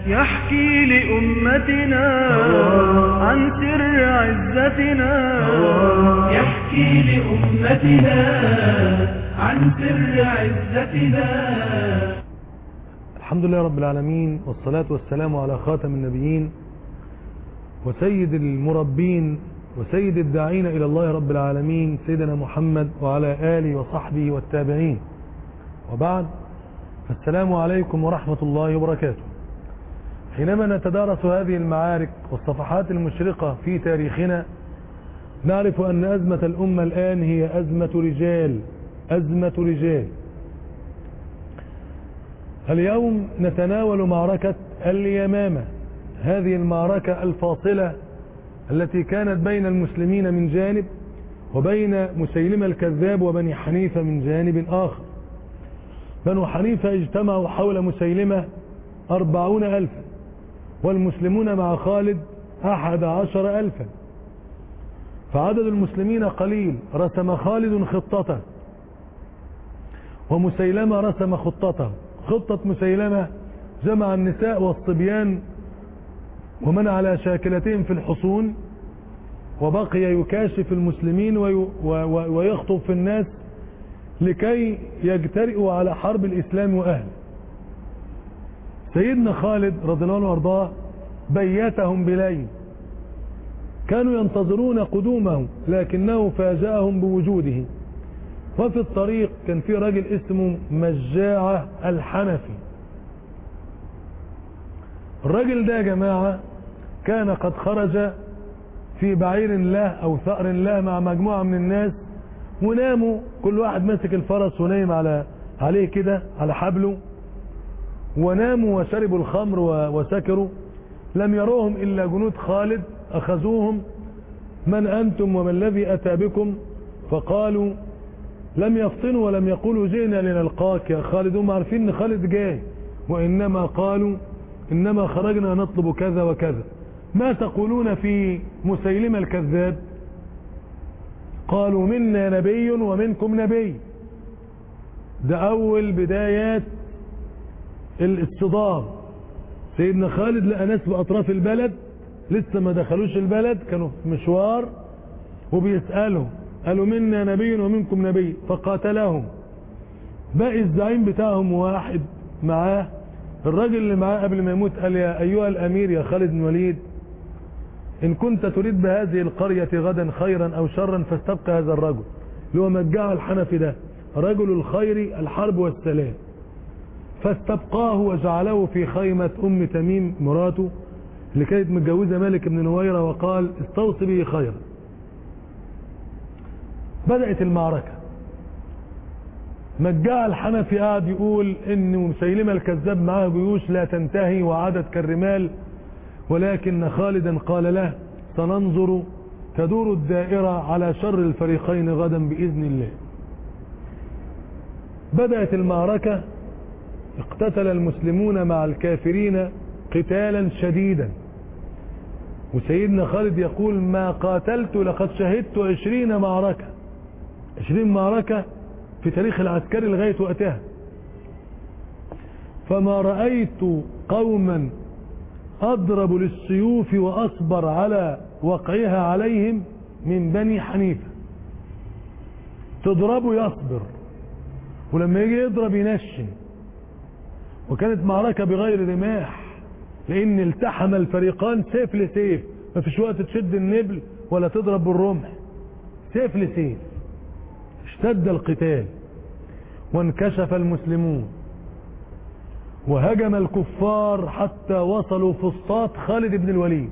يحكي لأمتنا عن سر عزتنا يحكي لأمتنا عن سر عزتنا الحمد لله رب العالمين والصلاة والسلام على خاتم النبيين وسيد المربين وسيد الداعين إلى الله رب العالمين سيدنا محمد وعلى آله وصحبه والتابعين وبعد فالسلام عليكم ورحمة الله وبركاته حينما نتدارس هذه المعارك والصفحات المشرقة في تاريخنا نعرف أن أزمة الأمة الآن هي أزمة رجال أزمة رجال اليوم نتناول معركة اليمامة هذه المعركة الفاصلة التي كانت بين المسلمين من جانب وبين مسيلمة الكذاب وبني حنيفة من جانب آخر بنو حنيفة اجتمعوا حول مسيلمة أربعون ألفا والمسلمون مع خالد أحد عشر ألفا فعدد المسلمين قليل رسم خالد خطته ومسيلمة رسم خطته خطة مسيلمة جمع النساء والصبيان ومن على شاكلتهم في الحصون وبقي يكاشف المسلمين وي ويخطب في الناس لكي يجترئوا على حرب الإسلام وأهله سيدنا خالد رضي الله عنه وارضاه بيتهم بليل كانوا ينتظرون قدومه لكنه فاجأهم بوجوده وفي الطريق كان في راجل اسمه مجاعة الحنفي الراجل ده يا جماعة كان قد خرج في بعير له او ثأر له مع مجموعة من الناس وناموا كل واحد ماسك الفرس ونايم على عليه كده على حبله وناموا وشربوا الخمر وسكروا لم يروهم الا جنود خالد اخذوهم من انتم وما الذي اتى بكم فقالوا لم يفطنوا ولم يقولوا جئنا لنلقاك يا خالد هم عارفين ان خالد جاي وانما قالوا انما خرجنا نطلب كذا وكذا ما تقولون في مسيلمة الكذاب قالوا منا نبي ومنكم نبي ده اول بدايات الاصطدام سيدنا خالد لقى ناس باطراف البلد لسه ما دخلوش البلد كانوا في مشوار وبيسألوا قالوا منا نبي ومنكم نبي فقاتلهم باقي الزعيم بتاعهم واحد معاه الراجل اللي معاه قبل ما يموت قال يا ايها الامير يا خالد بن وليد ان كنت تريد بهذه القرية غدا خيرا او شرا فاستبقى هذا الرجل اللي هو مجاع الحنفي ده رجل الخير الحرب والسلام فاستبقاه وجعله في خيمة ام تميم مراته اللي كانت متجوزة مالك بن نويرة وقال استوصي به خيرا بدأت المعركة مجاع الحنفي قاعد يقول ان مسيلمة الكذاب معاه جيوش لا تنتهي وعدد كالرمال ولكن خالدا قال له سننظر تدور الدائرة على شر الفريقين غدا بإذن الله بدأت المعركة اقتتل المسلمون مع الكافرين قتالا شديدا وسيدنا خالد يقول ما قاتلت لقد شهدت عشرين معركة عشرين معركة في تاريخ العسكري لغاية وقتها فما رأيت قوما أضرب للسيوف وأصبر على وقعها عليهم من بني حنيفة تضربه يصبر ولما يجي يضرب ينشن وكانت معركة بغير رماح لأن التحم الفريقان سيف لسيف ما فيش وقت تشد النبل ولا تضرب بالرمح سيف لسيف اشتد القتال وانكشف المسلمون وهجم الكفار حتى وصلوا فسطاط خالد بن الوليد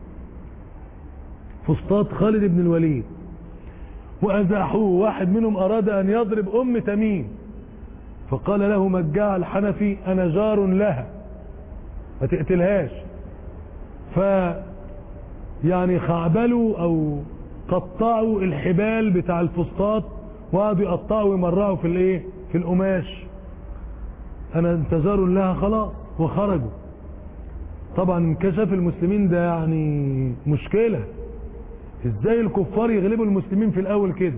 فسطاط خالد بن الوليد وأزاحوه واحد منهم أراد أن يضرب أم تميم فقال له مجاع الحنفي أنا جار لها ما تقتلهاش ف يعني خعبلوا أو قطعوا الحبال بتاع الفسطاط وقعدوا يقطعوا ويمرعوا في الايه في القماش انا انتظروا لها خلاص وخرجوا طبعا انكشف المسلمين ده يعني مشكلة ازاي الكفار يغلبوا المسلمين في الاول كده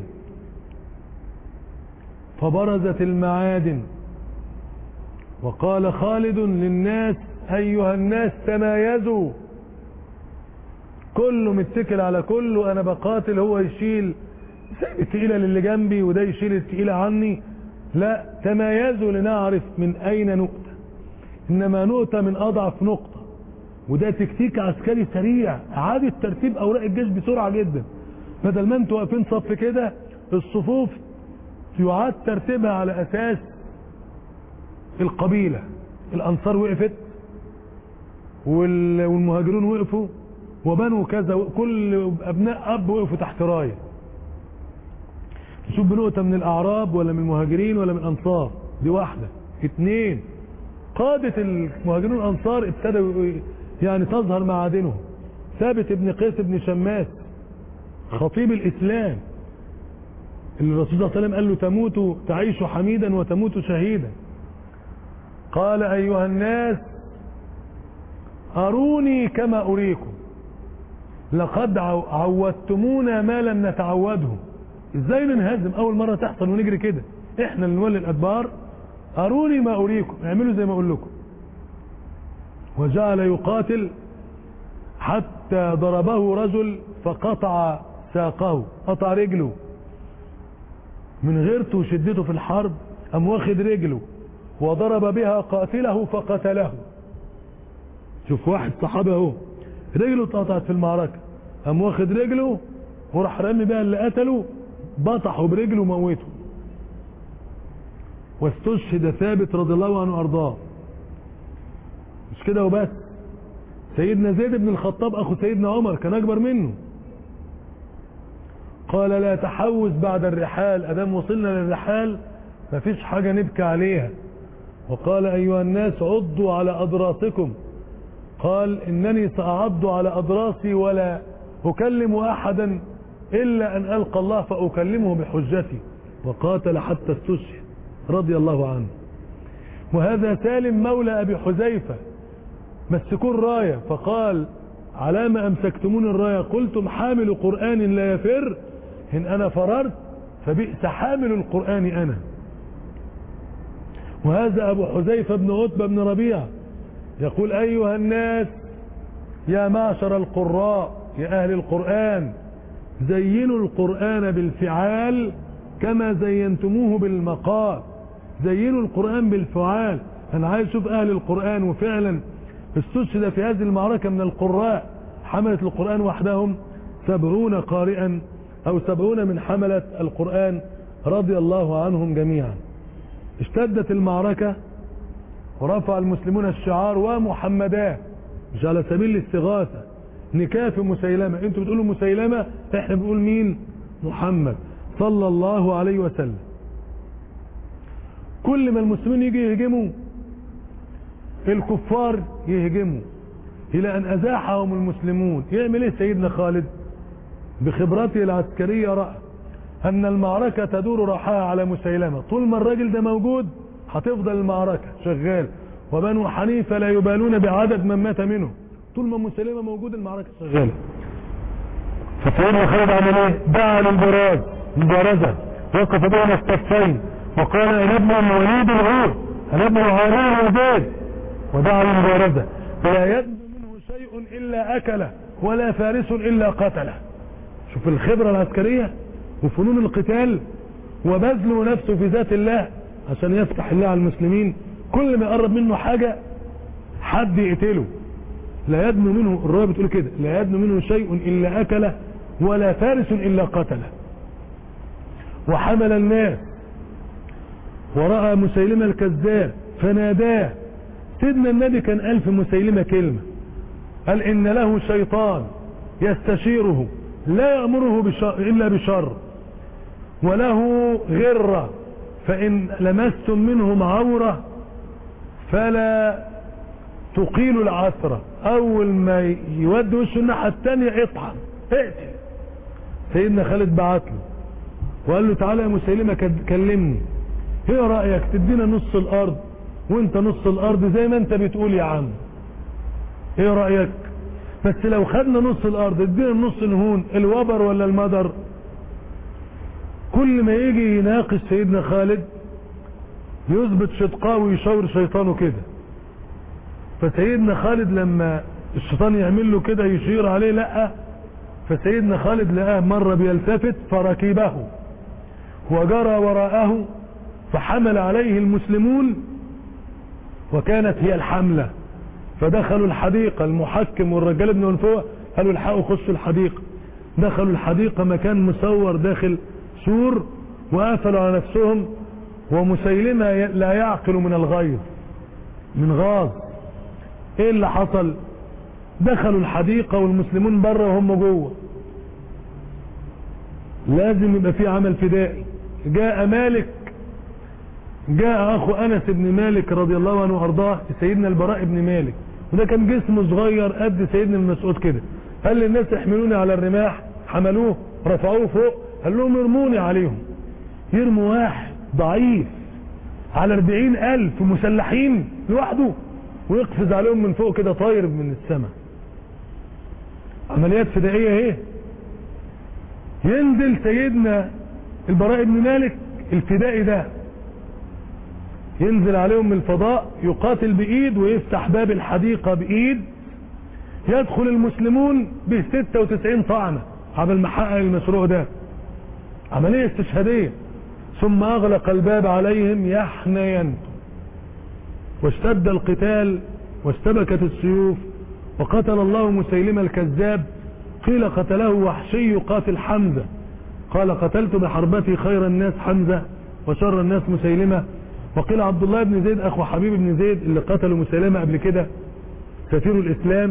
فبرزت المعادن وقال خالد للناس ايها الناس تمايزوا كله متكل على كله انا بقاتل هو يشيل التقيلة للي جنبي وده يشيل التقيلة عني لا تمايزوا لنعرف من اين نؤتى انما نؤتى من اضعف نقطة وده تكتيك عسكري سريع اعادة ترتيب اوراق الجيش بسرعة جدا بدل ما انتوا واقفين صف كده الصفوف يعاد ترتيبها على اساس القبيلة الانصار وقفت وال- والمهاجرون وقفوا وبنوا كذا كل ابناء اب وقفوا تحت رايه شوف بنقطة من الاعراب ولا من المهاجرين ولا من الانصار دي واحدة اتنين قادة المهاجرين والانصار ابتدوا يعني تظهر معادنهم ثابت ابن قيس بن شماس خطيب الاسلام اللي الرسول صلى الله عليه وسلم قال له تموت تعيش حميدا وتموت شهيدا قال ايها الناس اروني كما اريكم لقد عو- عودتمونا ما لم نتعوده ازاي ننهزم اول مرة تحصل ونجري كده احنا اللي نولي الادبار اروني ما اريكم اعملوا زي ما اقول لكم وجعل يقاتل حتى ضربه رجل فقطع ساقه قطع رجله من غيرته وشدته في الحرب قام واخد رجله وضرب بها قاتله فقتله شوف واحد صحابي اهو رجله اتقطعت في المعركة قام واخد رجله وراح رامي بها اللي قتله بطحه برجله وموته واستشهد ثابت رضي الله عنه وارضاه مش كده وبس سيدنا زيد بن الخطاب اخو سيدنا عمر كان اكبر منه قال لا تحوز بعد الرحال ادام وصلنا للرحال مفيش حاجة نبكي عليها وقال ايها الناس عضوا على اضراسكم قال انني ساعض على اضراسي ولا اكلم احدا الا ان القى الله فاكلمه بحجتي وقاتل حتى استشهد رضي الله عنه وهذا سالم مولى ابي حذيفه مسكوا الرايه فقال على ما امسكتمون الرايه قلتم حامل قران لا يفر ان انا فررت فبئس حامل القران انا وهذا ابو حذيفه بن عتبه بن ربيعه يقول ايها الناس يا معشر القراء يا اهل القران زينوا القران بالفعال كما زينتموه بالمقال زينوا القران بالفعال انا عايز اشوف اهل القران وفعلا استشهد في هذه المعركه من القراء حمله القران وحدهم سبعون قارئا او سبعون من حمله القران رضي الله عنهم جميعا اشتدت المعركه ورفع المسلمون الشعار ومحمداه مش على سبيل الاستغاثة نكاف مسيلمة انتوا بتقولوا مسيلمة احنا بنقول مين محمد صلى الله عليه وسلم كل ما المسلمين يجي يهجموا الكفار يهجموا الى ان ازاحهم المسلمون يعمل ايه سيدنا خالد بخبرته العسكرية رأى ان المعركة تدور راحها على مسيلمة طول ما الراجل ده موجود هتفضل المعركة شغال وبنو حنيفة لا يبالون بعدد من مات منه طول ما مسلمة موجود المعركة شغالة فسيدنا خالد عمل ايه دعا للبراز مبارزة وقف بين الصفين وقال انا ابن وليد الغور انا ابن هارون وزيد ودعا للمبارزة لا يدن منه شيء الا اكله ولا فارس الا قتله شوف الخبرة العسكرية وفنون القتال وبذل نفسه في ذات الله عشان يفتح الله على المسلمين كل ما يقرب منه حاجة حد يقتله لا يدنو منه الرواية بتقول كده لا يدنو منه شيء إلا أكله ولا فارس إلا قتله وحمل الناس ورأى مسيلمة الكذاب فناداه سيدنا النبي كان قال في مسيلمة كلمة قال إن له شيطان يستشيره لا يأمره بشر إلا بشر وله غرة فإن لمستم منهم عورة فلا تقيل العثرة أول ما يود وشه الناحية التانية اطحن اقتل سيدنا خالد بعت له وقال له تعالى يا مسيلمة كد- كلمني ايه رأيك تدينا نص الأرض وانت نص الأرض زي ما انت بتقول يا عم ايه رأيك بس لو خدنا نص الأرض ادينا النص نهون الوبر ولا المدر كل ما يجي يناقش سيدنا خالد يثبت شدقاه ويشاور شيطانه كده فسيدنا خالد لما الشيطان يعمل له كده يشير عليه لا فسيدنا خالد لقاه مرة بيلتفت فركبه وجرى وراءه فحمل عليه المسلمون وكانت هي الحملة فدخلوا الحديقة المحكم والرجال ابن منفوع قالوا الحقوا خشوا الحديقة دخلوا الحديقة مكان مسور داخل سور وقفلوا على نفسهم ومسيلمة لا يعقل من الغيظ من غاز ايه اللي حصل دخلوا الحديقة والمسلمون بره وهم جوه لازم يبقى في عمل فدائي جاء مالك جاء اخو انس بن مالك رضي الله عنه وارضاه سيدنا البراء بن مالك وده كان جسمه صغير قد سيدنا المسعود كده قال للناس احملوني على الرماح حملوه رفعوه فوق قال لهم ارموني عليهم يرموا واحد ضعيف على اربعين الف مسلحين لوحده ويقفز عليهم من فوق كده طاير من السماء عمليات فدائية ايه ينزل سيدنا البراء بن مالك الفدائي ده ينزل عليهم من الفضاء يقاتل بإيد ويفتح باب الحديقة بإيد يدخل المسلمون به 96 طعنة قبل ما حقق المشروع ده عملية استشهادية ثم أغلق الباب عليهم يحنين واشتد القتال واشتبكت السيوف وقتل الله مسيلمة الكذاب قيل قتله وحشي قاتل حمزة قال قتلت بحربتي خير الناس حمزة وشر الناس مسيلمة وقيل عبد الله بن زيد اخو حبيب بن زيد اللي قتلوا مسيلمة قبل كده سفير الاسلام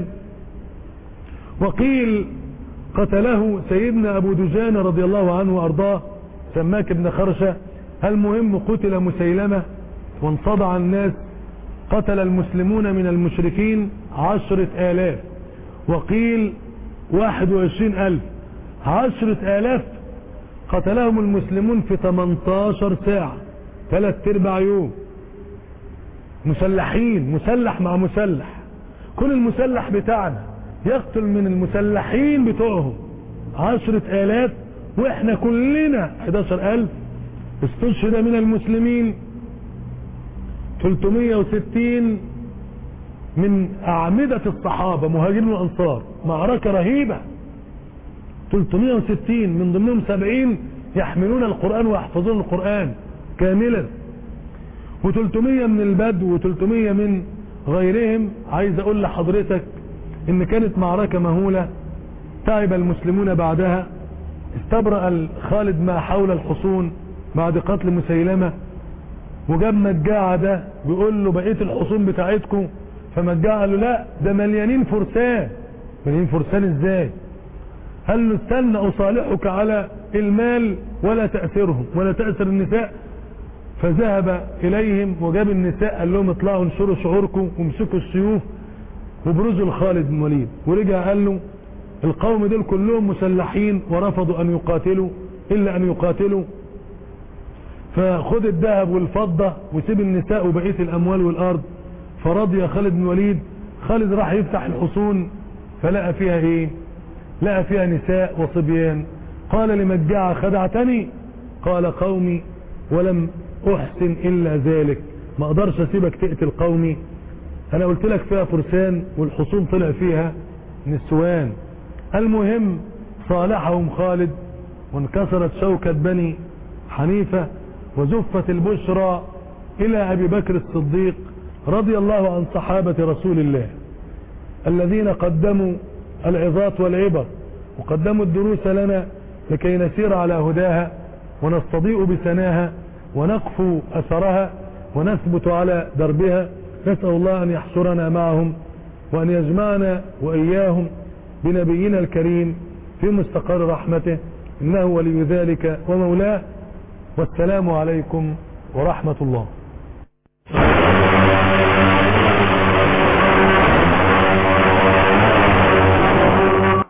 وقيل قتله سيدنا ابو دجان رضي الله عنه وارضاه سماك بن خرشة المهم قتل مسيلمة وانصدع الناس قتل المسلمون من المشركين عشرة آلاف وقيل واحد وعشرين ألف عشرة آلاف قتلهم المسلمون في 18 ساعة ثلاث ارباع يوم مسلحين مسلح مع مسلح كل المسلح بتاعنا يقتل من المسلحين بتوعهم عشرة آلاف واحنا كلنا 11 ألف استشهد من المسلمين 360 من أعمدة الصحابة مهاجرين والأنصار معركة رهيبة 360 من ضمنهم 70 يحملون القرآن ويحفظون القرآن كاملا و300 من البدو و300 من غيرهم عايز اقول لحضرتك ان كانت معركة مهولة تعب المسلمون بعدها استبرأ خالد ما حول الحصون بعد قتل مسيلمة وجاب مجاعة ده بيقول له بقية الحصون بتاعتكم فمجاعة قال له لا ده مليانين فرسان مليانين فرسان ازاي قال له استنى اصالحك على المال ولا تأثرهم ولا تأثر النساء فذهب اليهم وجاب النساء قال لهم اطلعوا انشروا شعوركم وامسكوا السيوف وبرزوا لخالد بن وليد ورجع قال له القوم دول كلهم مسلحين ورفضوا ان يقاتلوا الا ان يقاتلوا فخد الذهب والفضة وسيب النساء وبقية الاموال والارض فرضي خالد بن وليد خالد راح يفتح الحصون فلقى فيها ايه لقى فيها نساء وصبيان قال لمجاعة خدعتني قال قومي ولم احسن الا ذلك ما اقدرش اسيبك تقتل قومي انا قلت لك فيها فرسان والحصون طلع فيها نسوان المهم صالحهم خالد وانكسرت شوكة بني حنيفة وزفت البشرى الى ابي بكر الصديق رضي الله عن صحابة رسول الله الذين قدموا العظات والعبر وقدموا الدروس لنا لكي نسير على هداها ونستضيء بسناها ونقفو أثرها ونثبت على دربها نسأل الله أن يحشرنا معهم وأن يجمعنا وإياهم بنبينا الكريم في مستقر رحمته إنه ولي ذلك ومولاه والسلام عليكم ورحمة الله